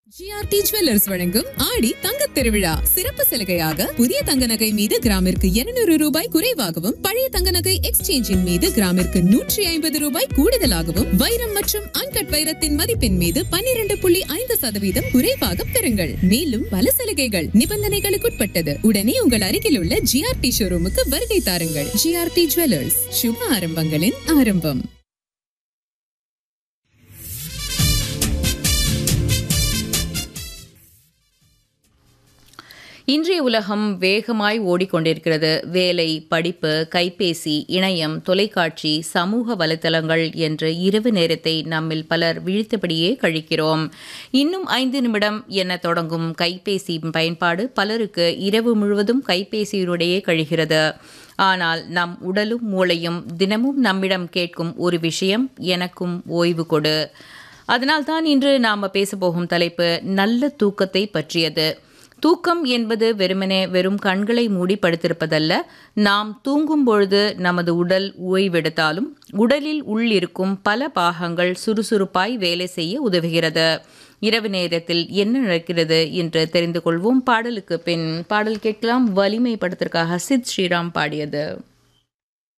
GRT jewellers வழங்கும் ஆடி தங்கத் திருவிழா சிறப்பு சலுகையாக புதிய தங்க நகை மீது கிராமிற்கு 200 ரூபாய் குறைவாகவும் பழைய தங்க நகை எக்ஸ்சேஞ்சின் மீது கிராமிற்கு நூற்றி ஐம்பது ரூபாய் கூடுதலாகவும் வைரம் மற்றும் அன்கட் வைரத்தின் மதிப்பின் மீது 12.5% புள்ளி ஐந்து சதவீதம் குறைவாக பெறுங்கள் மேலும் பல சலுகைகள் நிபந்தனைகளுக்குட்பட்டது உடனே உங்கள் அருகில் உள்ள ஜிஆர்டி ஷோரூமுக்கு வருகை தாருங்கள் ஜிஆர்டி ஜுவல்லர்ஸ் சுப ஆரம்பங்களின் ஆரம்பம் இன்றைய உலகம் வேகமாய் ஓடிக்கொண்டிருக்கிறது வேலை படிப்பு கைபேசி இணையம் தொலைக்காட்சி சமூக வலைத்தளங்கள் என்ற இரவு நேரத்தை நம்மில் பலர் விழித்தபடியே கழிக்கிறோம் இன்னும் ஐந்து நிமிடம் என தொடங்கும் கைபேசி பயன்பாடு பலருக்கு இரவு முழுவதும் கைபேசியினுடையே கழிகிறது ஆனால் நம் உடலும் மூளையும் தினமும் நம்மிடம் கேட்கும் ஒரு விஷயம் எனக்கும் ஓய்வு கொடு அதனால்தான் இன்று நாம் பேசப்போகும் தலைப்பு நல்ல தூக்கத்தை பற்றியது தூக்கம் என்பது வெறுமனே வெறும் கண்களை மூடி படுத்திருப்பதல்ல நாம் தூங்கும் பொழுது நமது உடல் ஓய்வெடுத்தாலும் உடலில் உள்ளிருக்கும் பல பாகங்கள் சுறுசுறுப்பாய் வேலை செய்ய உதவுகிறது இரவு நேரத்தில் என்ன நடக்கிறது என்று தெரிந்து கொள்வோம் பாடலுக்கு பின் பாடல் கேட்கலாம் வலிமை படத்திற்காக சித் ஸ்ரீராம் பாடியது